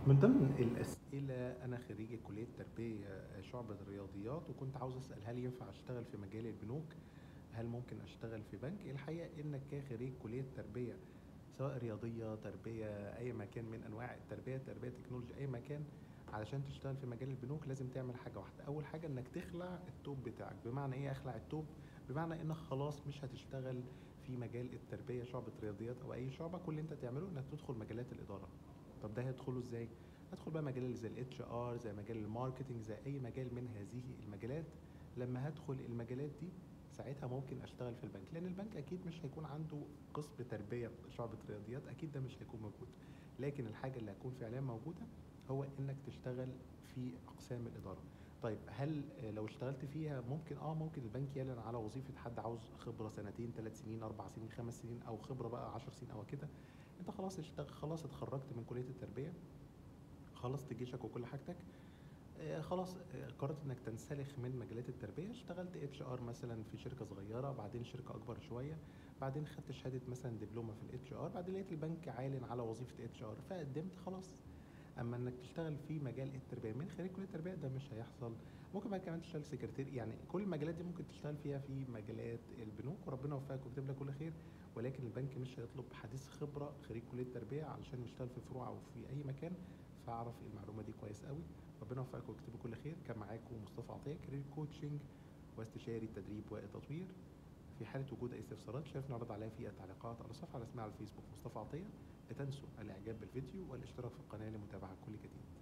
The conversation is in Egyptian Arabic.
من ضمن الأسئلة أنا خريج كلية تربية شعبة الرياضيات وكنت عاوز أسأل هل ينفع أشتغل في مجال البنوك؟ هل ممكن أشتغل في بنك؟ الحقيقة إنك كخريج كلية تربية سواء رياضية تربية أي مكان من أنواع التربية تربية تكنولوجيا أي مكان علشان تشتغل في مجال البنوك لازم تعمل حاجة واحدة أول حاجة إنك تخلع التوب بتاعك بمعنى إيه أخلع التوب؟ بمعنى إنك خلاص مش هتشتغل في مجال التربية شعبة رياضيات أو أي شعبة كل اللي أنت تعمله إنك تدخل مجالات الإدارة طب ده هيدخله ازاي؟ هدخل بقى مجال زي الاتش ار زي مجال الماركتنج زي اي مجال من هذه المجالات لما هدخل المجالات دي ساعتها ممكن اشتغل في البنك لان البنك اكيد مش هيكون عنده قسم تربيه شعبه رياضيات اكيد ده مش هيكون موجود لكن الحاجه اللي هتكون فعليا موجوده هو انك تشتغل في اقسام الاداره طيب هل لو اشتغلت فيها ممكن اه ممكن البنك يعلن على وظيفه حد عاوز خبره سنتين ثلاث سنين اربع سنين خمس سنين او خبره بقى 10 سنين او كده انت خلاص اشتغل خلاص اتخرجت من كليه التربيه خلصت جيشك وكل حاجتك آه خلاص آه قررت انك تنسلخ من مجالات التربيه اشتغلت اتش ار مثلا في شركه صغيره بعدين شركه اكبر شويه بعدين خدت شهاده مثلا دبلومه في الاتش ار بعدين لقيت البنك عالن على وظيفه اتش ار فقدمت خلاص اما انك تشتغل في مجال التربيه من خريج كليه التربيه ده مش هيحصل ممكن بقى كمان تشتغل سكرتير يعني كل المجالات دي ممكن تشتغل فيها في مجالات البنوك وربنا يوفقك ويكتب لك كل خير ولكن البنك مش هيطلب حديث خبره خريج كليه تربيه علشان يشتغل في فروع او في اي مكان فاعرف المعلومه دي كويس قوي ربنا يوفقك ويكتب كل خير كان معاكم مصطفى عطيه كارير كوتشنج واستشاري التدريب والتطوير في حاله وجود اي استفسارات شايف نعرض عليها في التعليقات على الصفحه على اسمها على الفيسبوك مصطفى عطيه لا تنسوا الاعجاب بالفيديو والاشتراك في القناه لمتابعه كل جديد